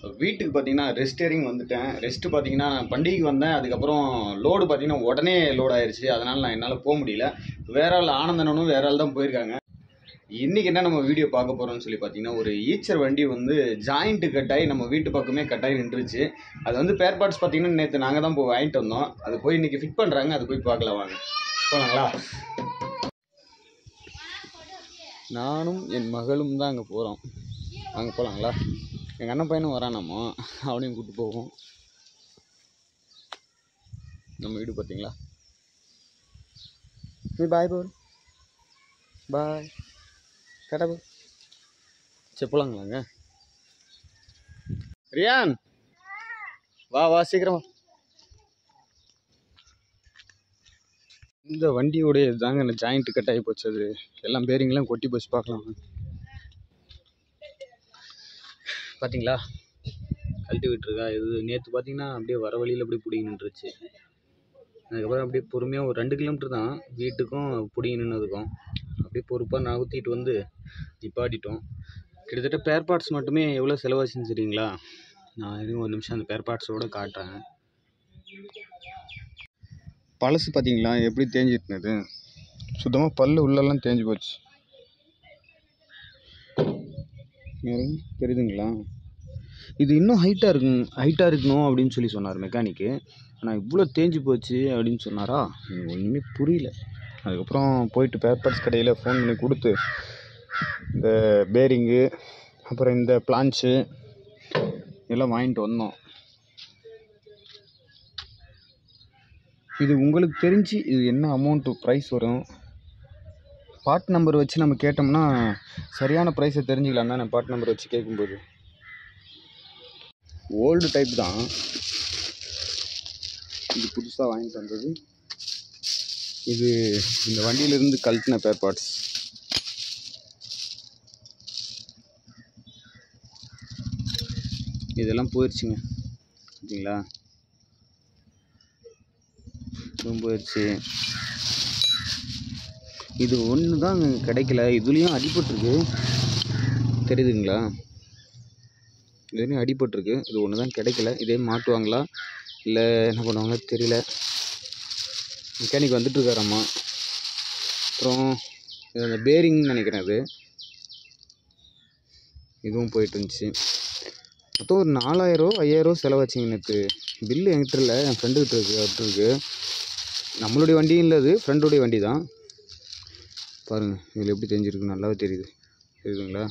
வீட்டுக்கு பார்த்தீங்கன்னா ரெஸ்டேரிங் வந்துட்டேன் ரெஸ்ட் பார்த்தீங்கன்னா நான் பண்டிகைக்கு வந்தேன் அதுக்கப்புறம் லோடு பார்த்தீங்கன்னா உடனே லோட் ஆயிருச்சு அதனால் நான் என்னால் போக முடியல வேற ஆள் ஆனந்தனும் வேற ஆள் தான் போயிருக்காங்க இன்றைக்கி என்ன நம்ம வீடியோ பார்க்க போகிறோம்னு சொல்லி பார்த்தீங்கன்னா ஒரு ஈச்சர் வண்டி வந்து ஜாயிண்ட்டு கட்டாயி நம்ம வீட்டு பக்கமே கட்டாயி நின்றுச்சு அது வந்து பேர் பார்ட்ஸ் பார்த்தீங்கன்னா நேற்று நாங்கள் தான் போய் வாங்கிட்டு வந்தோம் அது போய் இன்றைக்கி ஃபிட் பண்ணுறாங்க அது போய் பார்க்கலாம் வாங்க போனாங்களா நானும் என் மகளும் தான் அங்கே போகிறோம் அங்கே போகலாங்களா எங்கள் அண்ணன் பையனும் வரானாமா அவனையும் கூப்பிட்டு போவோம் நம்ம வீடு பார்த்தீங்களா நீ பாய் போல் பாய் கடை போ சரி போலாங்களாங்க ரியான் வா வா சீக்கிரம் வா இந்த வண்டியோடைய தாங்க இந்த ஜாயிண்ட் கட் ஆகி போச்சு அது எல்லாம் பேரிங்லாம் கொட்டி போச்சு பார்க்கலாம் பார்த்தீங்களா கழட்டி விட்டுருக்கா இது நேற்று பார்த்தீங்கன்னா அப்படியே வர வழியில் அப்படியே பிடிங்கி நின்றுச்சு அதுக்கப்புறம் அப்படியே பொறுமையாக ஒரு ரெண்டு கிலோமீட்டர் தான் வீட்டுக்கும் பிடிங்கி நின்னதுக்கும் அப்படியே பொறுப்பாக நகர்த்திட்டு வந்து நிப்பாட்டிட்டோம் கிட்டத்தட்ட பேர் பார்ட்ஸ் மட்டுமே எவ்வளோ செலவாச்சுன்னு தெரியுங்களா நான் எதுவும் ஒரு நிமிஷம் அந்த பேர் பார்ட்ஸோடு காட்டுறேன் பழசு பார்த்தீங்களா எப்படி தேஞ்சிட்டுனது சுத்தமாக பல்லு உள்ளெல்லாம் தேஞ்சு போச்சு பாருங்க, தெரியுதுங்களா இது இன்னும் ஹைட்டாக இருக்கும் ஹைட்டாக இருக்கணும் அப்படின்னு சொல்லி சொன்னார் மெக்கானிக்கு ஆனால் இவ்வளோ தேஞ்சு போச்சு அப்படின்னு சொன்னாரா எனக்கு ஒன்றுமே புரியல அதுக்கப்புறம் போயிட்டு பேர் பார்ட்ஸ் கடையில் ஃபோன் பண்ணி கொடுத்து இந்த பேரிங்கு அப்புறம் இந்த பிளான்ச்சு எல்லாம் வாங்கிட்டு வந்தோம் இது உங்களுக்கு தெரிஞ்சு இது என்ன அமௌண்ட்டு ப்ரைஸ் வரும் பார்ட் நம்பர் வச்சு நம்ம கேட்டோம்னா சரியான ப்ரைஸை தெரிஞ்சுக்கலாம் தானே பார்ட் நம்பர் வச்சு கேட்கும்போது ஓல்டு டைப் தான் இது புதுசாக வாங்கிட்டு வந்தது இது இந்த வண்டியிலிருந்து கழட்டின பேர் பார்ட்ஸ் இதெல்லாம் போயிடுச்சுங்க பார்த்தீங்களா இதுவும் போயிடுச்சு இது ஒன்று தான் அங்க கிடைக்கல இதுலேயும் அடிபட்டிருக்கு தெரியுதுங்களா இதுலேயும் அடிபட்டிருக்கு இது ஒன்று தான் கிடைக்கல இதே மாட்டுவாங்களா இல்லை என்ன பண்ணுவாங்களோ தெரியல மெக்கானிக் வந்துட்டுருக்காராம்மா அப்புறம் இது அந்த பேரிங்னு நினைக்கிறேன் அது இதுவும் போயிட்டு இருந்துச்சு மொத்தம் ஒரு நாலாயிரம் ஐயாயிரம் செலவாச்சுங்க நேற்று பில்லு என்கிட்ட இல்லை என் ஃப்ரெண்டுக்கிட்ட இருக்குது அவர்கிட்ட இருக்குது நம்மளுடைய வண்டியும் இல்லை அது ஃப்ரெண்டுடைய வண்டி தான் பாருங்கள் இதில் எப்படி தெரிஞ்சிருக்கு நல்லாவே தெரியுது தெரியுதுங்களா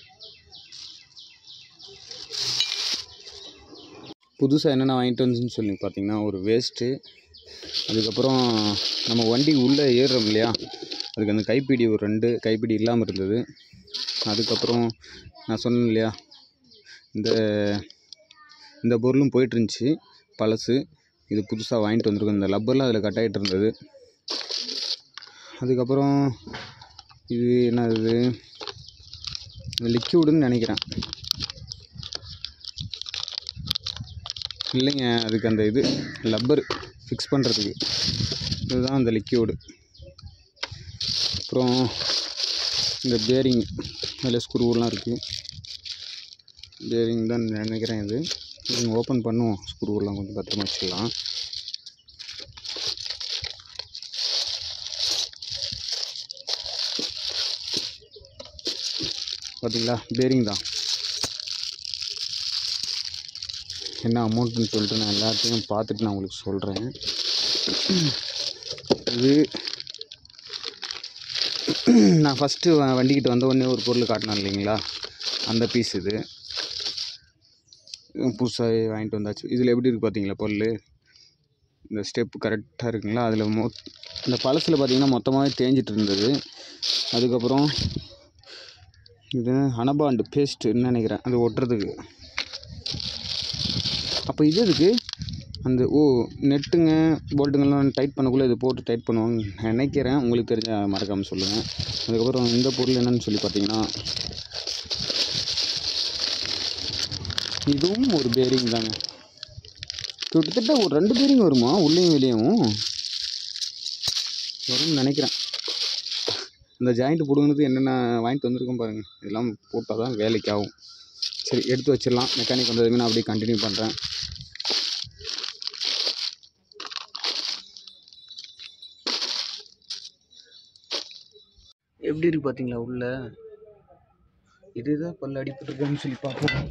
புதுசாக என்னென்ன வாங்கிட்டு வந்துச்சுன்னு சொல்லி பார்த்தீங்கன்னா ஒரு வேஸ்ட்டு அதுக்கப்புறம் நம்ம வண்டி உள்ளே ஏறுறோம் இல்லையா அதுக்கு அந்த கைப்பிடி ஒரு ரெண்டு கைப்பிடி இல்லாமல் இருந்தது அதுக்கப்புறம் நான் சொன்னேன் இல்லையா இந்த இந்த பொருளும் போயிட்டு இருந்துச்சு பழசு இது புதுசாக வாங்கிட்டு வந்திருக்கோம் இந்த லப்பர்லாம் அதில் கட் ஆகிட்டு இருந்தது அதுக்கப்புறம் இது என்ன இது லிக்யூடுன்னு நினைக்கிறேன் இல்லைங்க அதுக்கு அந்த இது லப்பர் ஃபிக்ஸ் பண்ணுறதுக்கு இதுதான் அந்த லிக்யூடு அப்புறம் இந்த பேரிங் அதில் ஸ்க்ரூவெலாம் இருக்குது பேரிங் தான் நினைக்கிறேன் இது நீங்கள் ஓப்பன் பண்ணுவோம் ஸ்க்ரூவெல்லாம் கொஞ்சம் பத்திரமா வச்சுக்கலாம் பார்த்தீங்களா பேரிங் தான் என்ன அமௌண்ட்டுன்னு சொல்லிட்டு நான் எல்லாத்தையும் பார்த்துட்டு நான் உங்களுக்கு சொல்கிறேன் இது நான் ஃபஸ்ட்டு வண்டிக்கிட்ட வந்த உடனே ஒரு பொருள் காட்டினேன் இல்லைங்களா அந்த பீஸ் இது புதுசாக வாங்கிட்டு வந்தாச்சு இதில் எப்படி இருக்குது பார்த்தீங்களா பொருள் இந்த ஸ்டெப்பு கரெக்டாக இருக்குங்களா அதில் மொ இந்த பழசில் பார்த்தீங்கன்னா மொத்தமாகவே தேஞ்சிட்டு இருந்தது அதுக்கப்புறம் இது அனபாண்டு பேஸ்ட்டுன்னு நினைக்கிறேன் அது ஒட்டுறதுக்கு அப்போ இது எதுக்கு அந்த ஓ நெட்டுங்க போல்ட்டுங்கெல்லாம் டைட் பண்ணக்குள்ளே இது போட்டு டைட் பண்ணுவாங்க நினைக்கிறேன் உங்களுக்கு தெரிஞ்ச மறக்காமல் சொல்லுங்கள் அதுக்கப்புறம் இந்த பொருள் என்னன்னு சொல்லி பார்த்தீங்கன்னா இதுவும் ஒரு பேரிங் தாங்க கிட்டத்தட்ட ஒரு ரெண்டு பேரிங் வருமா உள்ளேயும் வெளியும் வரும்னு நினைக்கிறேன் இந்த ஜாயிண்ட் பிடுங்கினது என்னென்ன வாங்கிட்டு வந்திருக்கோம் பாருங்கள் இதெல்லாம் போட்டால் தான் வேலைக்கு ஆகும் சரி எடுத்து வச்சிடலாம் மெக்கானிக் வந்ததுமே நான் அப்படியே கண்டினியூ பண்ணுறேன் எப்படி இருக்கு பார்த்தீங்களா உள்ள இதுதான் பல்ல அடிபட்டுருக்கான்னு சொல்லி பார்ப்போம்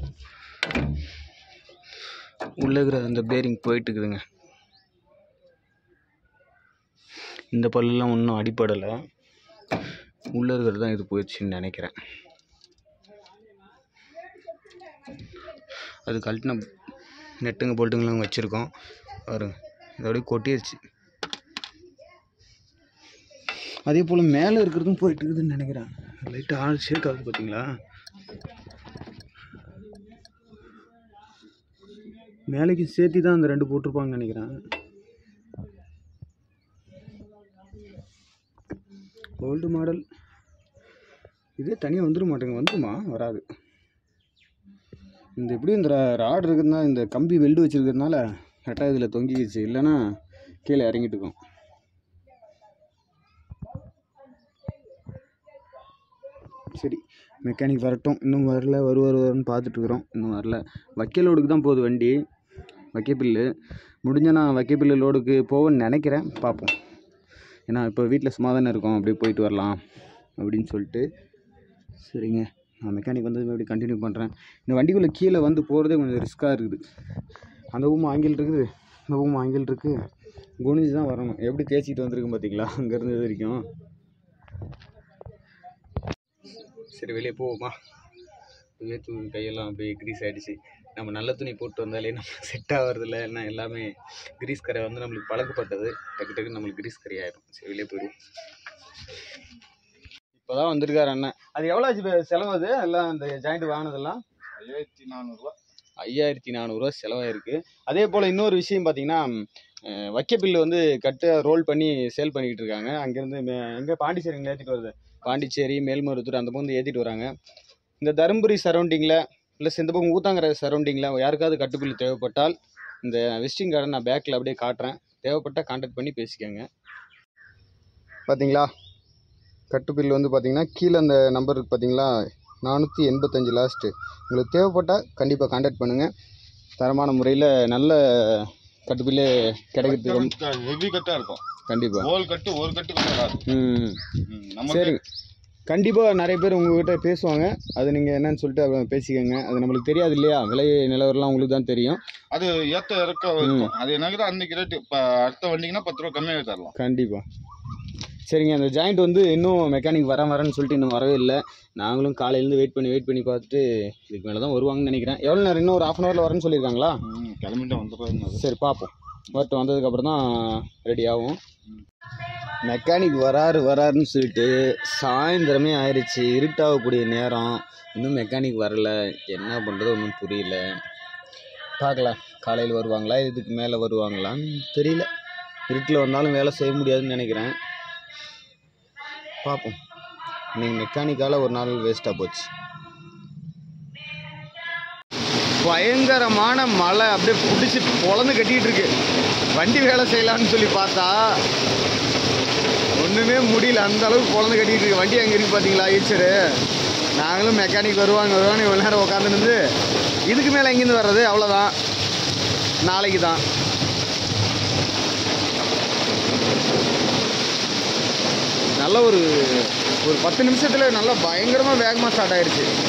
உள்ள இருக்கிற அந்த பேரிங் போயிட்டு இருக்குதுங்க இந்த பல்லெல்லாம் ஒன்றும் அடிப்படலை உள்ளே இருக்கிறது தான் இது போயிடுச்சுன்னு நினைக்கிறேன் அது கழட்டின நெட்டுங்க போல்ட்டுங்களும் வச்சுருக்கோம் பாருங்க இது அப்படியே கொட்டிடுச்சு அதே போல் மேலே இருக்கிறதும் போயிட்டு இருக்குதுன்னு நினைக்கிறேன் லைட்டு ஆள் ஷேக் ஆகுது பார்த்தீங்களா மேலேக்கு சேர்த்தி தான் அந்த ரெண்டு போட்டிருப்பாங்கன்னு நினைக்கிறேன் ஓல்டு மாடல் இதே தனியாக வந்துட மாட்டேங்க வந்துருமா வராது இந்த எப்படி இந்த ராடு இருக்கிறதுனால இந்த கம்பி வெல்டு வச்சுருக்கிறதுனால கரெக்டாக இதில் தொங்கிக்கிச்சு இல்லைன்னா கீழே இறங்கிட்டு இருக்கும் சரி மெக்கானிக் வரட்டும் இன்னும் வரல வருவார் வருவார்னு பார்த்துட்ருக்குறோம் இன்னும் வரல வக்கீல் லோடுக்கு தான் போகுது வண்டி வக்கீப்பில்லு முடிஞ்ச நான் வக்கீப்பில்லு லோடுக்கு போவேன்னு நினைக்கிறேன் பார்ப்போம் ஏன்னா இப்போ வீட்டில் சும்மா தானே இருக்கோம் அப்படியே போயிட்டு வரலாம் அப்படின்னு சொல்லிட்டு சரிங்க நான் மெக்கானிக் வந்து மறுபடியும் கண்டினியூ பண்ணுறேன் இந்த வண்டிக்குள்ளே கீழே வந்து போகிறதே கொஞ்சம் ரிஸ்க்காக இருக்குது அந்த ஊமும் ஆங்கில் இருக்குது இந்த ஊமும் ஆங்கில் இருக்குது குனிஞ்சு தான் வரணும் எப்படி தேய்ச்சிட்டு வந்திருக்கு பார்த்தீங்களா அங்கேருந்து இது வரைக்கும் சரி வெளியே போவோமா வேத்து கையெல்லாம் அப்படியே கிரீஸ் ஆகிடுச்சு நம்ம நல்ல துணி போட்டு வந்தாலே நம்ம செட் ஆகிறதில்ல ஏன்னா எல்லாமே கிரீஸ் கரை வந்து நம்மளுக்கு பழக்கப்பட்டது டக்கு டக்கு நம்மளுக்கு கிரீஸ் கரை ஆயிடும் சரி வெளியே போயிடுவோம் இப்போ தான் வந்திருக்காரு அண்ணன் அது எவ்வளோ ஆச்சு இப்ப செலவு அது எல்லாம் இந்த ஜாயிண்ட் வாங்கினதெல்லாம் ஐயாயிரத்தி நானூறுரூவா ஐயாயிரத்தி நானூறுரூவா செலவாயிருக்கு அதே போல் இன்னொரு விஷயம் பார்த்தீங்கன்னா அஹ், வைக்கப்பில்லு வந்து கட்டு ரோல் பண்ணி சேல் பண்ணிக்கிட்டு இருக்காங்க அங்கேருந்து எங்கே பாண்டிச்சேரிங்களா ஏற்றிட்டு வருது பாண்டிச்சேரி மேல்மருத்தூர் அந்த பக்கம் ஏற்றிட்டு வராங்க இந்த தருமபுரி சரௌண்டிங்கில் ப்ளஸ் இந்த பக்கம் ஊத்தாங்கரை சரௌண்டிங்கில் யாருக்காவது கட்டுப்பில்லு தேவைப்பட்டால் இந்த விசிட்டிங் கார்டை நான் பேக்கில் அப்படியே காட்டுறேன் தேவைப்பட்டால் கான்டாக்ட் பண்ணி பேசிக்கோங்க பார்த்தீங்களா கட்டுப்பில் வந்து பார்த்தீங்கன்னா கீழே அந்த நம்பர் இருக்கு பார்த்தீங்களா நானூற்றி எண்பத்தஞ்சு லாஸ்ட்டு உங்களுக்கு தேவைப்பட்டால் கண்டிப்பாக கான்டாக்ட் பண்ணுங்கள் தரமான முறையில் நல்ல கட்டுப்பில்லே கிடைக்கிறதுக்கு ரொம்ப ஹெவி கட்டா இருக்கும் கண்டிப்பாக ஓல் கட்டு ஒரு கட்டு கூட வராது ம் ம், நம்ம சரி கண்டிப்பாக நிறைய பேர் உங்ககிட்ட பேசுவாங்க அது நீங்கள் என்னன்னு சொல்லிட்டு அவங்க பேசிக்கோங்க அது நம்மளுக்கு தெரியாது இல்லையா விலை நிலவரம்லாம் உங்களுக்கு தான் தெரியும் அது ஏத்த இறக்க இருக்கும் அது எனக்கு அன்னைக்கு ரேட்டு இப்போ அடுத்த வண்டிங்கன்னா பத்து ரூபா கம்மியாக தரலாம் கண்டிப்பாக சரிங்க அந்த ஜாயிண்ட் வந்து இன்னும் மெக்கானிக் வர வரேன்னு சொல்லிட்டு இன்னும் வரவே இல்லை நாங்களும் காலையிலேருந்து வெயிட் பண்ணி வெயிட் பண்ணி பார்த்துட்டு இதுக்கு மேலே தான் வருவாங்கன்னு நினைக்கிறேன் எவ்வளோ நேரம் இன்னும் ஒரு ஆஃப் அன் ஹவரில் வரேன்னு சொல்லியிருக்காங்களா ம், கிளம்பிட்டு வந்துடுறது சரி பார்ப்போம் வரட்டும் வந்ததுக்கப்புறம் தான் ரெடி ஆகும் மெக்கானிக் வராரு வராருன்னு சொல்லிட்டு சாயந்தரமே ஆயிடுச்சு இருட்டாகக்கூடிய நேரம் இன்னும் மெக்கானிக் வரல என்ன பண்ணுறது ஒன்றும் புரியல பார்க்கலாம் காலையில் வருவாங்களா இதுக்கு மேலே வருவாங்களான்னு தெரியல இருட்டில் வந்தாலும் வேலை செய்ய முடியாதுன்னு நினைக்கிறேன் பார்ப்போம் இன்னைக்கு மெக்கானிக்கால் ஒரு நாள் வேஸ்ட்டாக போச்சு பயங்கரமான மழை அப்படியே பிடிச்சி பொழந்து கட்டிகிட்டு இருக்கு வண்டி வேலை செய்யலாம்னு சொல்லி பார்த்தா ஒன்றுமே முடியல அந்த அளவுக்கு பொழந்து கட்டிகிட்டு இருக்கு வண்டி அங்கே இருக்கு பார்த்தீங்களா ஈச்சரு நாங்களும் மெக்கானிக் வருவாங்க வருவாங்க இவ்வளோ நேரம் உட்காந்துருந்து இதுக்கு மேலே எங்கேருந்து வர்றது அவ்வளோதான் நாளைக்கு தான் நல்ல ஒரு ஒரு பத்து நிமிஷத்தில் நல்லா பயங்கரமாக வேகமாக ஸ்டார்ட் ஆயிடுச்சு